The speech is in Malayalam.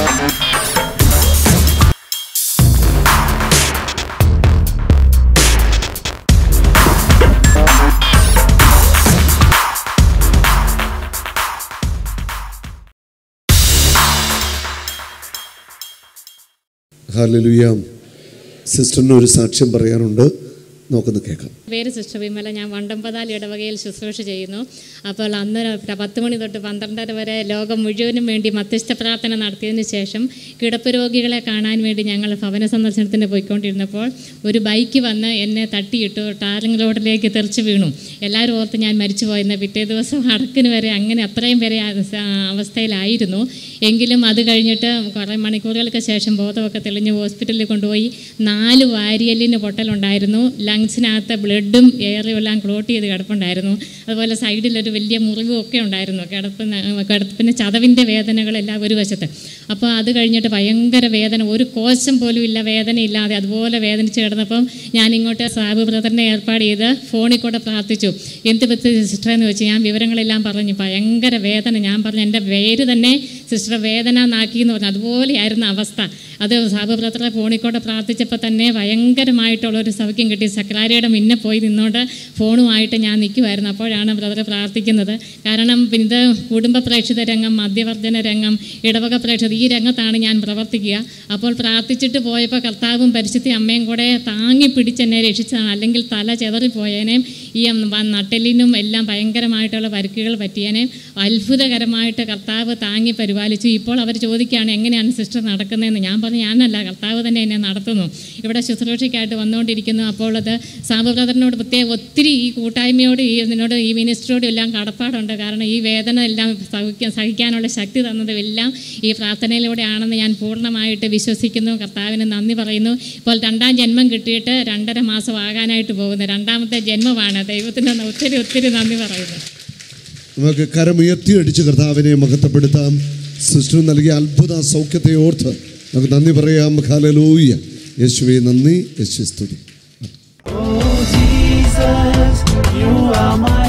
ഹാലലുയ സിസ്റ്ററിന് ഒരു സാക്ഷ്യം പറയാനുണ്ട് നമുക്കൊന്ന് കേൾക്കാം പേര് സിസ്റ്റർ വിമല ഞാൻ വണ്ടമ്പതാൽ ഇടവകയിൽ ശുശ്രൂഷ ചെയ്യുന്നു അപ്പോൾ അന്ന് ര- പത്ത് മണി തൊട്ട് പന്ത്രണ്ടര വരെ ലോകം മുഴുവനും വേണ്ടി മധ്യസ്ഥ പ്രാർത്ഥന നടത്തിയതിന് ശേഷം കിടപ്പ് രോഗികളെ കാണാൻ വേണ്ടി ഞങ്ങൾ ഭവന സന്ദർശനത്തിന് പോയിക്കൊണ്ടിരുന്നപ്പോൾ ഒരു ബൈക്ക് വന്ന് എന്നെ തട്ടിയിട്ടു ടാറിംഗ് റോഡിലേക്ക് തെറിച്ച് വീണു എല്ലാവരും ഓർത്ത് ഞാൻ മരിച്ചു പോയെന്ന് പിറ്റേ ദിവസം അടക്കിന് വരെ അങ്ങനെ അത്രയും വരെ ആ സ- അവസ്ഥയിലായിരുന്നു എങ്കിലും അത് കഴിഞ്ഞിട്ട് കുറേ മണിക്കൂറുകൾക്ക് ശേഷം ബോധമൊക്കെ തെളിഞ്ഞ് ഹോസ്പിറ്റലിൽ കൊണ്ടുപോയി നാല് വാരിയലിന് പൊട്ടലുണ്ടായിരുന്നു ലങ്സിനകത്ത് ബ്ലഡും എയറും എല്ലാം ക്ലോട്ട് ചെയ്ത് കിടപ്പുണ്ടായിരുന്നു അതുപോലെ സൈഡിലൊരു വലിയ മുറിവും ഒക്കെ ഉണ്ടായിരുന്നു കിടപ്പിന് കിടപ്പിന് ചതവിൻ്റെ വേദനകളെല്ലാം ഒരു വശത്ത് അപ്പോൾ അത് കഴിഞ്ഞിട്ട് ഭയങ്കര വേദന ഒരു കോശം പോലും ഇല്ല വേദന ഇല്ലാതെ അതുപോലെ വേദനിച്ച് കിടന്നപ്പം ഞാൻ ഇങ്ങോട്ട് സാബ് ബ്രദറിനെ ഏർപ്പാട് ചെയ്ത് ഫോണിൽ കൂടെ പ്രാർത്ഥിച്ചു എന്ത് പറ്റി സിസ്റ്റർ എന്ന് വെച്ച് ഞാൻ വിവരങ്ങളെല്ലാം പറഞ്ഞു ഭയങ്കര വേദന ഞാൻ പറഞ്ഞു എൻ്റെ പേര് തന്നെ സിസ്റ്റർ വേദന നാക്കി എന്ന് പറഞ്ഞു അതുപോലെയായിരുന്നു അവസ്ഥ അത് സാബ് ബ്രദറെ ഫോണിൽ കൂടെ പ്രാർത്ഥിച്ചപ്പോൾ തന്നെ ഭയങ്കരമായിട്ടുള്ളൊരു സൗഖ്യം കിട്ടി സക്രാരിയുടെ മുന്നേ പോയി നിന്നുകൊണ്ട് ഫോണുമായിട്ട് ഞാൻ നിൽക്കുമായിരുന്നു അപ്പോഴാണ് ബ്രദർ പ്രാർത്ഥിക്കുന്നത് കാരണം ഇത് കുടുംബ പ്രേക്ഷിത രംഗം മദ്യവർജന രംഗം ഇടവക പ്രേക്ഷിത ഈ രംഗത്താണ് ഞാൻ പ്രവർത്തിക്കുക അപ്പോൾ പ്രാർത്ഥിച്ചിട്ട് പോയപ്പോൾ കർത്താവും പരിശുദ്ധി അമ്മയും കൂടെ താങ്ങി പിടിച്ചെന്നെ രക്ഷിച്ചതാണ് അല്ലെങ്കിൽ തല ചെതറിപ്പോയേനേയും ഈ വ- നട്ടെല്ലിനും എല്ലാം ഭയങ്കരമായിട്ടുള്ള പരിക്കുകൾ പറ്റിയേനേയും അത്ഭുതകരമായിട്ട് കർത്താവ് താങ്ങി പരിപാലിച്ചു ഇപ്പോൾ അവർ ചോദിക്കുകയാണ് എങ്ങനെയാണ് സിസ്റ്റർ നടക്കുന്നതെന്ന് ഞാൻ പറഞ്ഞു ഞാനല്ല കർത്താവ് തന്നെ എന്നെ നടത്തുന്നു ഇവിടെ ശുശ്രൂഷയ്ക്കായിട്ട് വന്നുകൊണ്ടിരിക്കുന്നു അപ്പോൾ അത് സാബു ബ്രദറിനോട് പ്രത്യേകം ഒത്തിരി ഈ കൂട്ടായ്മയോട് ഈ ഇതിനോട് ഈ മിനിസ്റ്ററോടും എല്ലാം കടപ്പാടുണ്ട് കാരണം ഈ വേദന എല്ലാം സഹിക്കാൻ സഹിക്കാനുള്ള ശക്തി തന്നതും എല്ലാം ഈ പ്രാർത്ഥനയിലൂടെയാണെന്ന് ഞാൻ പൂർണ്ണമായിട്ട് വിശ്വസിക്കുന്നു കർത്താവിന് നന്ദി പറയുന്നു ഇപ്പോൾ രണ്ടാം ജന്മം കിട്ടിയിട്ട് രണ്ടര മാസം ആകാനായിട്ട് പോകുന്നു രണ്ടാമത്തെ ജന്മമാണ് ദൈവത്തിന് ഒത്തിരി ഒത്തിരി നന്ദി പറയുന്നു നമുക്ക് കരമുയർത്തി അടിച്ച് കർത്താവിനെ മഹത്വപ്പെടുത്താം സിസ്റ്റർ നൽകിയ അത്ഭുത സൗഖ്യത്തെ ഓർത്ത് നമുക്ക് നന്ദി പറയാം ഹാലലൂയ യേശുവെ നന്ദി യേശു സ്തുതി Oh Jesus, you are my